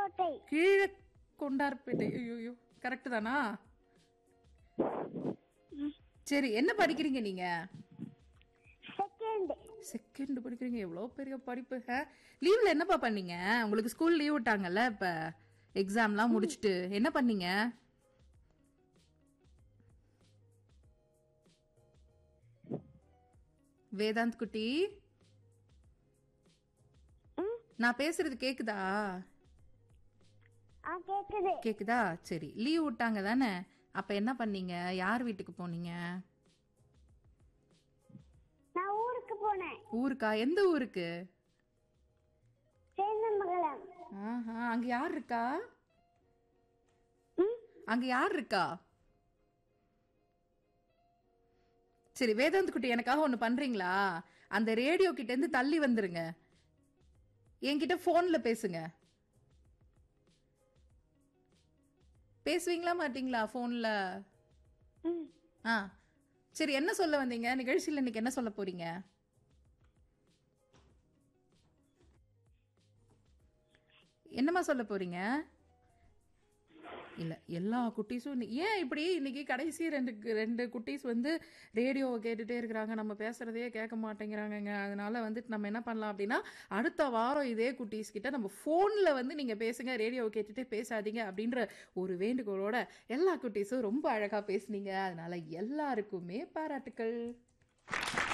கோட்டை கீழே கொண்டார்பேட்டை ஐயோ கரெக்ட் தானா சரி என்ன படிக்கிறீங்க நீங்க செகண்ட் செகண்ட் படிக்கிறீங்க எவ்வளோ பெரிய படிப்பு லீவ்ல என்னப்பா பண்ணீங்க உங்களுக்கு ஸ்கூல் லீவ் விட்டாங்கல்ல இப்ப எக்ஸாம்லாம் முடிச்சுட்டு என்ன பண்ணீங்க வேதாந்த் குட்டி நான் பேசுறது கேக்குதா ஆ கேக்குது கேக்குதா சரி லீவ் விட்டாங்க தானே அப்ப என்ன பண்ணீங்க யார் வீட்டுக்கு போனீங்க நான் ஊருக்கு போனேன் ஊருக்கா எந்த ஊருக்கு சேந்தமங்கலம் ஆஹா அங்க யார் இருக்கா ம் அங்க யார் இருக்கா சரி வேதாந்த் குட்டி எனக்காக ஒண்ணு பண்றீங்களா அந்த ரேடியோ கிட்ட இருந்து தள்ளி வந்துருங்க என்கிட்ட போன்ல பேசுங்க பேசுவீங்களா மாட்டீங்களா போன்ல ம் ஆ சரி என்ன சொல்ல வந்தீங்க நிகழ்ச்சியில் இன்னைக்கு என்ன சொல்ல போறீங்க என்னம்மா சொல்ல போறீங்க இல்ல எல்லா குட்டீஸும் இன்னி- ஏன் இப்படி இன்னைக்கு கடைசி ரெண்டு ரெண்டு குட்டீஸ் வந்து ரேடியோவை கேட்டுட்டே இருக்கிறாங்க நம்ம பேசுறதையே கேட்க மாட்டேங்கிறாங்கங்க அதனால வந்துட்டு நம்ம என்ன பண்ணலாம் அப்படின்னா அடுத்த வாரம் இதே குட்டீஸ் கிட்ட நம்ம போன்ல வந்து நீங்க பேசுங்க ரேடியோவை கேட்டுட்டே பேசாதீங்க அப்படின்ற ஒரு வேண்டுகோளோட எல்லா குட்டீஸும் ரொம்ப அழகா பேசுனீங்க அதனால எல்லாருக்குமே பாராட்டுக்கள்